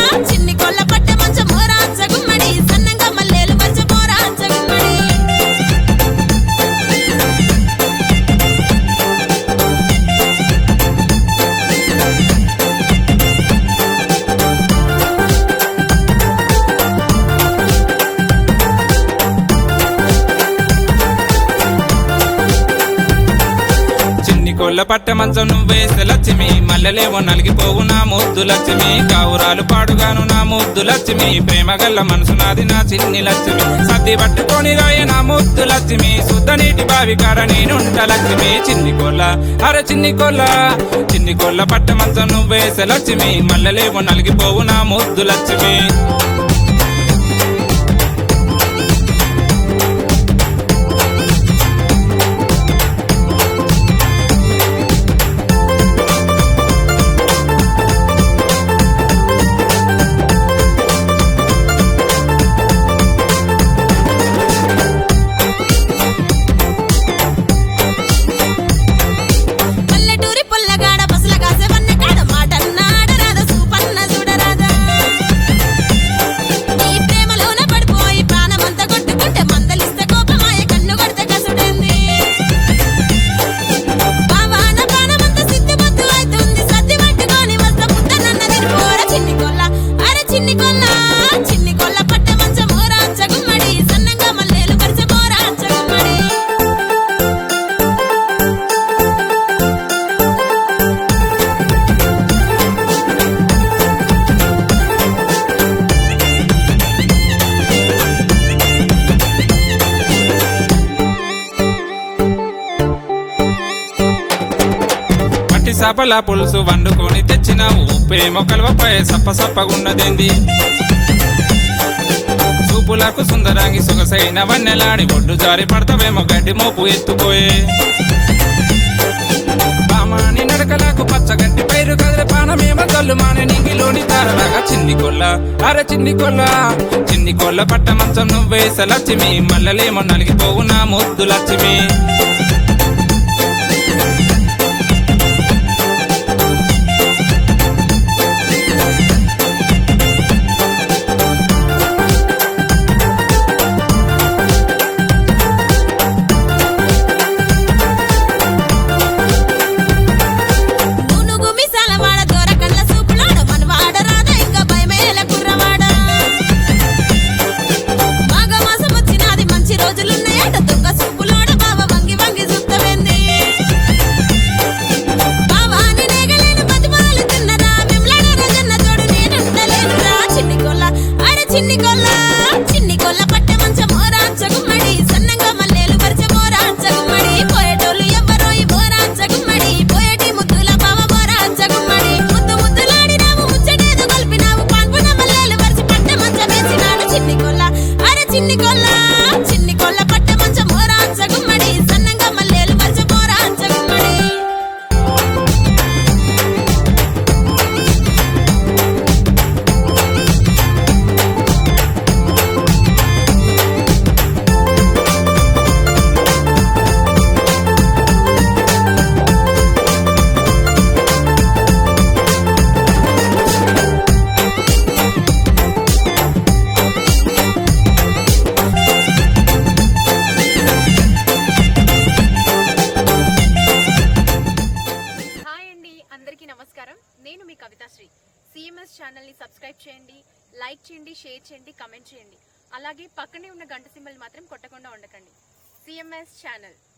చిన్ని కొల్ల పట్ట మంచ మోరాంచ గుమ్మడి సన్నంగా మల్లెలు మంచ మోరాంచ గుమ్మడి చిన్ని కోళ్ళ పట్ట మంచం నువ్వేసే లక్ష్మి మల్లెలేమో నలిగిపోవు నా ముద్దు లక్ష్మి కావురాలు పాడుగాను నా ముద్దు లక్ష్మి ప్రేమ గల్ల మనసు నాది నా చిన్ని లక్ష్మి సర్ది పట్టుకొని రాయ నా ముద్దు లక్ష్మి శుద్ధ నీటి బావి కాడ నేనుంట లక్ష్మి చిన్ని కోళ్ళ అరే చిన్ని కోళ్ళ చిన్ని కోళ్ళ పట్ట మంచం నువ్వేసే లక్ష్మి మల్లెలేమో నలిగిపోవు నా ముద్దు లక్ష్మి పల్లెటూరి పొల్లగాడ పసల కాసే వన్న కాడ మాటన్నాడ రాద సూపన్న చూడరాదా నీ ప్రేమలోన పడిపోయి ప్రాణమంతా కొట్టుకుంటే మందలిస్తే కోపమాయ కన్ను కొడితే కసుడేంది బావాన ప్రాణమంతా సిద్ధిమద్దు అవుతుంది సద్ది పట్టుకొని మస్త పుట్ట నన్న తిరిపోర చిన్ని కొల్ల అరే చిన్ని కొల్ల చిన్ని కొల్ల పట్ట మంచ మోరాంచ గుమ్మడి సన్నంగా మల్లెలు పరిచ మోరాంచ గుమ్మడి మట్టి సపల పులుసు వండుకొని తెచ్చినావు ఉప్పేమో కలవపై సప్ప సప్పగున్నదేంది చూపులకు సుందరాంగి సొగసైన వన్నెలాడి ఒడ్డు జారి పడతావేమో గడ్డి మోపు ఎత్తుకోయే బామాని నడకలకు పచ్చగడ్డి పైరు కదిలే పానమేమో తల్లు మానే నీగిలోని తారలాగా చిన్ని కొల్ల అరే చిన్ని కొల్ల చిన్ని కొల్ల పట్ట మంచం నువ్వేస లక్ష్మి మల్లలేమో నలిగిపోవు నా ముద్దు లక్ష్మి నూనుగు మిసాల వాడ దొర కళ్ళ సూపులాడ మనవాడ రాద ఇంకా భయమేల కుర్రవాడ మాఘ మాసం వచ్చినది మంచి రోజులున్నాయట దొంగ సూపులాడ బావ వంగి వంగి చూస్తవేంది బావాని నేగలేను బతిమాలు తిన్నరా మిమ్లాడ రజన్న తోడు నేనుండలేనురా చిన్ని కొల్ల అరే చిన్ని కొల్ల చిన్ని కొల్ల పట్ట మంచ మోరాంచ గుమ్మడి సన్నంగా మల్లెలు పరిచ మోరాంచ గుమ్మడి పోయేటోళ్ళు ఎవ్వరో ఈ మోరాంచ గుమ్మడి పోయేటి ముద్దుల బావ మోరాంచ గుమ్మడి ముద్దు ముద్దులాడినావు ముచ్చటేదో కలిపినావు పాన్పున మల్లెలు పరిచి పట్ట మంచ వేసినాడు చిన్ని కొల్ల అరే చిన్ని కొల్ల చిన్ని కొల్ల పట్ట మంచ మోరాంచ గుమ్మడి సన్నంగా మల్లెలు పరిచ మోరాంచ గుమ్మడి హాయ్ అండి అందరికీ నమస్కారం నేను మీ కవితాశ్రీ సిఎంఎస్ ఛానల్ని సబ్స్క్రైబ్ చేయండి లైక్ చేయండి షేర్ చేయండి కమెంట్ చేయండి అలాగే పక్కనే ఉన్న గంట సింబల్ మాత్రం కొట్టకుండా ఉండకండి సిఎంఎస్ ఛానల్